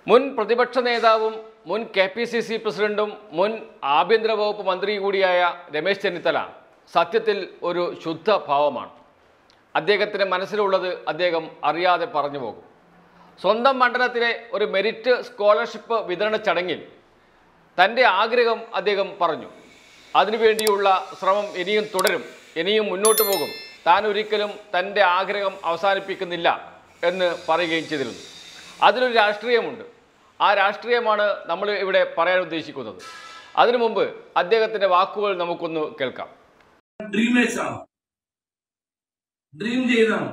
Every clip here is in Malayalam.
മുൻ പ്രതിപക്ഷ നേതാവും മുൻ കെ പി സി സി പ്രസിഡന്റും മുൻ ആഭ്യന്തര വകുപ്പ് മന്ത്രി കൂടിയായ രമേശ് ചെന്നിത്തല സത്യത്തിൽ ഒരു ശുദ്ധ ഭാവമാണ് അദ്ദേഹത്തിന് മനസ്സിലുള്ളത് അദ്ദേഹം അറിയാതെ പറഞ്ഞു പോകും സ്വന്തം മണ്ഡലത്തിലെ ഒരു മെരിറ്റ് സ്കോളർഷിപ്പ് വിതരണ ചടങ്ങിൽ തൻ്റെ ആഗ്രഹം അദ്ദേഹം പറഞ്ഞു അതിനുവേണ്ടിയുള്ള ശ്രമം ഇനിയും തുടരും ഇനിയും മുന്നോട്ട് പോകും താൻ ഒരിക്കലും തൻ്റെ ആഗ്രഹം അവസാനിപ്പിക്കുന്നില്ല എന്ന് പറയുകയും ചെയ്തിരുന്നു അതിലൊരു രാഷ്ട്രീയമുണ്ട് ആ രാഷ്ട്രീയമാണ് നമ്മൾ ഇവിടെ പറയാൻ ഉദ്ദേശിക്കുന്നത് അതിനു മുമ്പ് അദ്ദേഹത്തിൻ്റെ വാക്കുകൾ നമുക്കൊന്ന് കേൾക്കാം ഡ്രീമേഴ്സ് ആണ് ഡ്രീം ചെയ്താണ്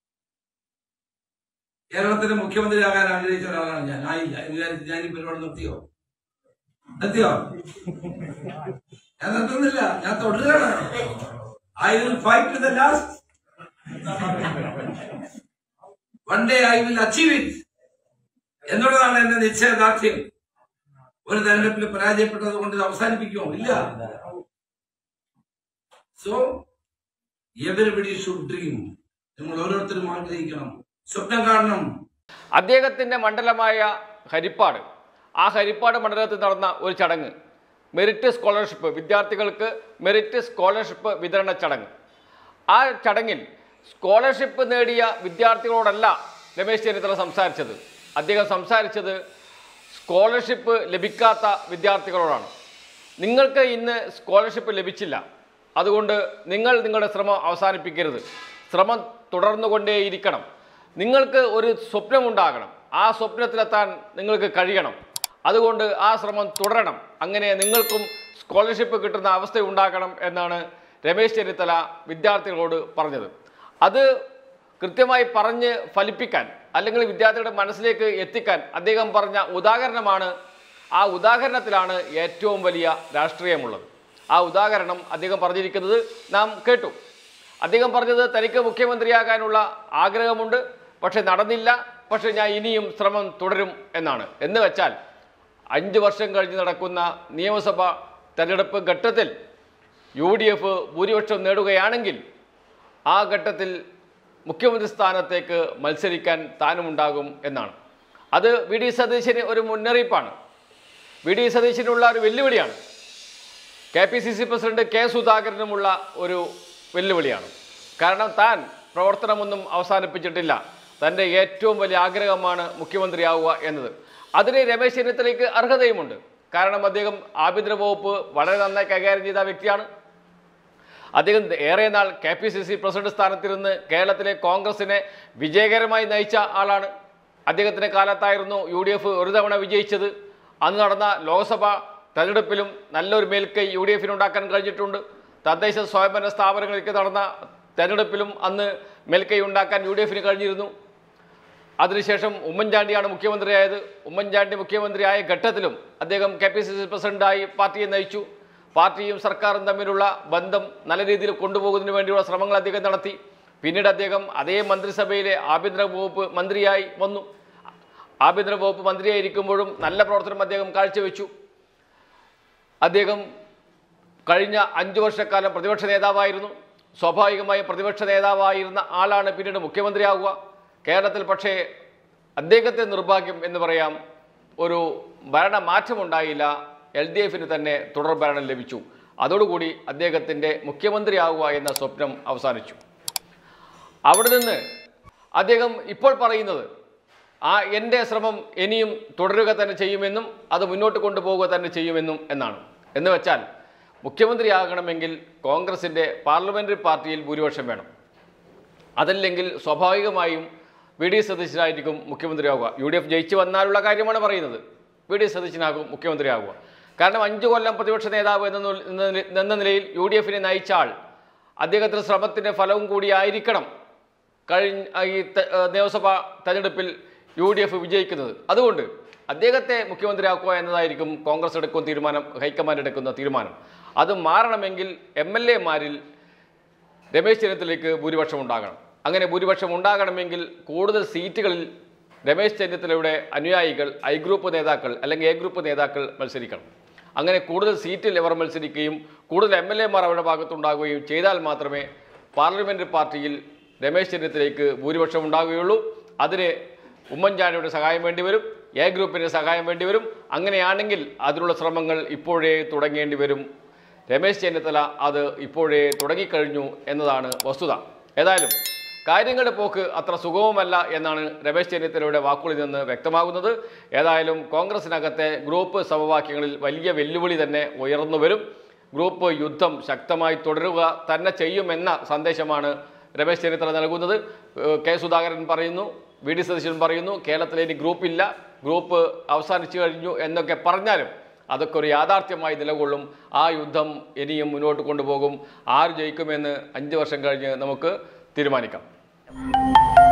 കേരളത്തിന്റെ മുഖ്യമന്ത്രിയാകാൻ ആഗ്രഹിച്ച ഒരാളാണ് ഞാൻ ആയില്ല എന്ന് വിചാരിച്ച് ഞാൻ ഈ പരിപാടി നിർത്തിയോ നിർത്തിയോ ഞാൻ നിർത്തുന്നില്ല ഞാൻ തുടരുകയാണ് I will fight the last one day I will achieve it എന്നുള്ളതാണ് എന്റെ നിശ്ചയദാർഢ്യം ഒരു തെരഞ്ഞെടുപ്പിൽ പരാജയപ്പെട്ടത് കൊണ്ട് ഇത് അവസാനിപ്പിക്കുമോ ഇല്ല സോ എവരിബഡി ഷുഡ് ഡ്രീം നിങ്ങൾ ഓരോരുത്തരും ആഗ്രഹിക്കണം സ്വപ്നം കാണണം അദ്ദേഹത്തിൻ്റെ മണ്ഡലമായ ഹരിപ്പാട് ആ ഹരിപ്പാട് മണ്ഡലത്തിൽ നടന്ന ഒരു ചടങ്ങ് മെറിറ്റ് സ്കോളർഷിപ്പ് വിദ്യാർത്ഥികൾക്ക് മെറിറ്റ് സ്കോളർഷിപ്പ് വിതരണ ചടങ്ങ് ആ ചടങ്ങിൽ സ്കോളർഷിപ്പ് നേടിയ വിദ്യാർത്ഥികളോടല്ല രമേശ് ചെന്നിത്തല സംസാരിച്ചത് അദ്ദേഹം സംസാരിച്ചത് സ്കോളർഷിപ്പ് ലഭിക്കാത്ത വിദ്യാർത്ഥികളോടാണ് നിങ്ങൾക്ക് ഇന്ന് സ്കോളർഷിപ്പ് ലഭിച്ചില്ല അതുകൊണ്ട് നിങ്ങൾ നിങ്ങളുടെ ശ്രമം അവസാനിപ്പിക്കരുത് ശ്രമം തുടർന്നുകൊണ്ടേയിരിക്കണം നിങ്ങൾക്ക് ഒരു സ്വപ്നമുണ്ടാകണം ആ സ്വപ്നത്തിലെത്താൻ നിങ്ങൾക്ക് കഴിയണം അതുകൊണ്ട് ആ ശ്രമം തുടരണം അങ്ങനെ നിങ്ങൾക്കും സ്കോളർഷിപ്പ് കിട്ടുന്ന അവസ്ഥ ഉണ്ടാക്കണം എന്നാണ് രമേശ് ചെന്നിത്തല വിദ്യാർത്ഥികളോട് പറഞ്ഞത് അത് കൃത്യമായി പറഞ്ഞ് ഫലിപ്പിക്കാൻ അല്ലെങ്കിൽ വിദ്യാർത്ഥികളുടെ മനസ്സിലേക്ക് എത്തിക്കാൻ അദ്ദേഹം പറഞ്ഞ ഉദാഹരണമാണ് ആ ഉദാഹരണത്തിലാണ് ഏറ്റവും വലിയ രാഷ്ട്രീയമുള്ളത് ആ ഉദാഹരണം അദ്ദേഹം പറഞ്ഞിരിക്കുന്നത് നാം കേട്ടു അദ്ദേഹം പറഞ്ഞത് തനിക്ക് മുഖ്യമന്ത്രിയാകാനുള്ള ആഗ്രഹമുണ്ട് പക്ഷെ നടന്നില്ല പക്ഷെ ഞാൻ ഇനിയും ശ്രമം തുടരും എന്നാണ് എന്ന് വെച്ചാൽ അഞ്ച് വർഷം കഴിഞ്ഞ് നടക്കുന്ന നിയമസഭ തെരഞ്ഞെടുപ്പ് ഘട്ടത്തിൽ യു ഡി എഫ് ഭൂരിപക്ഷം നേടുകയാണെങ്കിൽ ആ ഘട്ടത്തിൽ മുഖ്യമന്ത്രി സ്ഥാനത്തേക്ക് മത്സരിക്കാൻ താനുമുണ്ടാകും എന്നാണ് അത് വി ഡി സതീശന് ഒരു മുന്നറിയിപ്പാണ് വി ഡി സതീശനുള്ള ഒരു വെല്ലുവിളിയാണ് K P C C president K സുധാകരനുമുള്ള ഒരു വെല്ലുവിളിയാണ് കാരണം താൻ പ്രവർത്തനമൊന്നും അവസാനിപ്പിച്ചിട്ടില്ല തൻ്റെ ഏറ്റവും വലിയ ആഗ്രഹമാണ് മുഖ്യമന്ത്രിയാവുക എന്നത് അതിന് രമേശ് ചെന്നിത്തലയ്ക്ക് അർഹതയുമുണ്ട് കാരണം അദ്ദേഹം ആഭ്യന്തര വകുപ്പ് വളരെ നന്നായി കൈകാര്യം ചെയ്ത വ്യക്തിയാണ് അദ്ദേഹം ഏറെ നാൾ K P C C president സ്ഥാനത്തിരുന്ന് കേരളത്തിലെ കോൺഗ്രസിനെ വിജയകരമായി നയിച്ച ആളാണ് അദ്ദേഹത്തിൻ്റെ കാലത്തായിരുന്നു യു ഡി എഫ് ഒരു തവണ വിജയിച്ചത് അന്ന് നടന്ന ലോക്സഭ തെരഞ്ഞെടുപ്പിലും നല്ലൊരു മേൽക്കൈ യു ഡി എഫിന് ഉണ്ടാക്കാൻ കഴിഞ്ഞിട്ടുണ്ട് തദ്ദേശ സ്വയംഭരണ സ്ഥാപനങ്ങളിലേക്ക് നടന്ന തെരഞ്ഞെടുപ്പിലും അന്ന് മേൽക്കൈ ഉണ്ടാക്കാൻ യു ഡി എഫിന് കഴിഞ്ഞിരുന്നു അതിനുശേഷം ഉമ്മൻചാണ്ടിയാണ് മുഖ്യമന്ത്രിയായത് ഉമ്മൻചാണ്ടി മുഖ്യമന്ത്രിയായ ഘട്ടത്തിലും അദ്ദേഹം കെ പി സി സി പ്രസിഡന്റായി പാർട്ടിയെ നയിച്ചു പാർട്ടിയും സർക്കാരും തമ്മിലുള്ള ബന്ധം നല്ല രീതിയിൽ കൊണ്ടുപോകുന്നതിന് വേണ്ടിയുള്ള ശ്രമങ്ങൾ അദ്ദേഹം നടത്തി പിന്നീട് അദ്ദേഹം അതേ മന്ത്രിസഭയിലെ ആഭ്യന്തര വകുപ്പ് മന്ത്രിയായി വന്നു ആഭ്യന്തര വകുപ്പ് മന്ത്രിയായിരിക്കുമ്പോഴും നല്ല പ്രവർത്തനം അദ്ദേഹം കാഴ്ചവെച്ചു അദ്ദേഹം കഴിഞ്ഞ അഞ്ചു വർഷക്കാലം പ്രതിപക്ഷ നേതാവായിരുന്നു സ്വാഭാവികമായും പ്രതിപക്ഷ നേതാവായിരുന്ന ആളാണ് പിന്നീട് മുഖ്യമന്ത്രിയാവുക കേരളത്തിൽ പക്ഷേ അദ്ദേഹത്തെ നിർഭാഗ്യം എന്ന് പറയാം ഒരു ഭരണ മാറ്റമുണ്ടായില്ല എൽ ഡി എഫിന് തന്നെ തുടർ ഭരണം ലഭിച്ചു അതോടുകൂടി അദ്ദേഹത്തിൻ്റെ മുഖ്യമന്ത്രിയാവുക എന്ന സ്വപ്നം അവസാനിച്ചു അവിടെ നിന്ന് അദ്ദേഹം ഇപ്പോൾ പറയുന്നത് ആ എൻ്റെ ശ്രമം ഇനിയും തുടരുക തന്നെ ചെയ്യുമെന്നും അത് മുന്നോട്ട് കൊണ്ടുപോവുക തന്നെ ചെയ്യുമെന്നും എന്നാണ് എന്ന് വെച്ചാൽ മുഖ്യമന്ത്രിയാകണമെങ്കിൽ കോൺഗ്രസിൻ്റെ പാർലമെൻ്ററി പാർട്ടിയിൽ ഭൂരിപക്ഷം വേണം അതല്ലെങ്കിൽ സ്വാഭാവികമായും വി ഡി സതീശനായിരിക്കും മുഖ്യമന്ത്രിയാവുക യു ഡി എഫ് ജയിച്ചു വന്നാലുള്ള കാര്യമാണ് പറയുന്നത് വി ഡി സതീശനാകും മുഖ്യമന്ത്രിയാവുക കാരണം അഞ്ചു കൊല്ലം പ്രതിപക്ഷ നേതാവ് എന്ന നുൽ- എന്ന നില- എന്ന നിലയിൽ യു ഡി എഫിനെ നയിച്ച ആൾ അദ്ദേഹത്തിൻ്റെ ശ്രമത്തിൻ്റെ ഫലവും കൂടി ആയിരിക്കണം കഴിഞ്ഞ ഈ ത- ഏഹ് നിയമസഭാ തെരഞ്ഞെടുപ്പിൽ യു ഡി എഫ് വിജയിക്കുന്നത് അതുകൊണ്ട് അദ്ദേഹത്തെ മുഖ്യമന്ത്രിയാക്കുക എന്നതായിരിക്കും കോൺഗ്രസ് എടുക്കുന്ന തീരുമാനം ഹൈക്കമാൻഡ് എടുക്കുന്ന തീരുമാനം അത് മാറണമെങ്കിൽ എം എൽ എമാരിൽ രമേശ് ചെന്നിത്തലയ്ക്ക് ഭൂരിപക്ഷം ഉണ്ടാകണം അങ്ങനെ ഭൂരിപക്ഷം ഉണ്ടാകണമെങ്കിൽ കൂടുതൽ സീറ്റുകളിൽ രമേശ് ചെന്നിത്തലയുടെ അനുയായികൾ ഐ ഗ്രൂപ്പ് നേതാക്കൾ അല്ലെങ്കിൽ എ ഗ്രൂപ്പ് നേതാക്കൾ മത്സരിക്കണം അങ്ങനെ കൂടുതൽ സീറ്റിൽ ഇവർ മത്സരിക്കുകയും കൂടുതൽ എം എൽ എമാർ അവരുടെ ഭാഗത്തുണ്ടാകുകയും ചെയ്താൽ മാത്രമേ പാർലമെൻറ്റ് പാർട്ടിയിൽ രമേശ് ചെന്നിത്തലയ്ക്ക് ഭൂരിപക്ഷം ഉണ്ടാകുകയുള്ളൂ അതിന് ഉമ്മൻചാണ്ടിയുടെ സഹായം വേണ്ടി വരും എ ഗ്രൂപ്പിൻ്റെ സഹായം വേണ്ടി വരും അങ്ങനെയാണെങ്കിൽ അതിനുള്ള ശ്രമങ്ങൾ ഇപ്പോഴേ തുടങ്ങേണ്ടി വരും രമേശ് ചെന്നിത്തല അത് ഇപ്പോഴേ തുടങ്ങിക്കഴിഞ്ഞു എന്നതാണ് വസ്തുത ഏതായാലും കാര്യങ്ങളുടെ പോക്ക് അത്ര സുഗമമല്ല എന്നാണ് രമേശ് ചെന്നിത്തലയുടെ വാക്കുകളിൽ നിന്ന് വ്യക്തമാകുന്നത് ഏതായാലും കോൺഗ്രസിനകത്തെ ഗ്രൂപ്പ് സമവാക്യങ്ങളിൽ വലിയ വെല്ലുവിളി തന്നെ ഉയർന്നു വരും ഗ്രൂപ്പ് യുദ്ധം ശക്തമായി തുടരുക തന്നെ ചെയ്യുമെന്ന സന്ദേശമാണ് രമേശ് ചെന്നിത്തല നൽകുന്നത് ഏഹ് കെ സുധാകരൻ പറയുന്നു വി ഡി സതീശൻ പറയുന്നു കേരളത്തിൽ ഇനി ഗ്രൂപ്പില്ല ഗ്രൂപ്പ് അവസാനിച്ചു കഴിഞ്ഞു എന്നൊക്കെ പറഞ്ഞാലും അതൊക്കെ ഒരു യാഥാർത്ഥ്യമായി നിലകൊള്ളും ആ യുദ്ധം ഇനിയും മുന്നോട്ട് കൊണ്ടുപോകും ആര് ജയിക്കുമെന്ന് അഞ്ച് വർഷം കഴിഞ്ഞ് നമുക്ക് തീരുമാനിക്കാം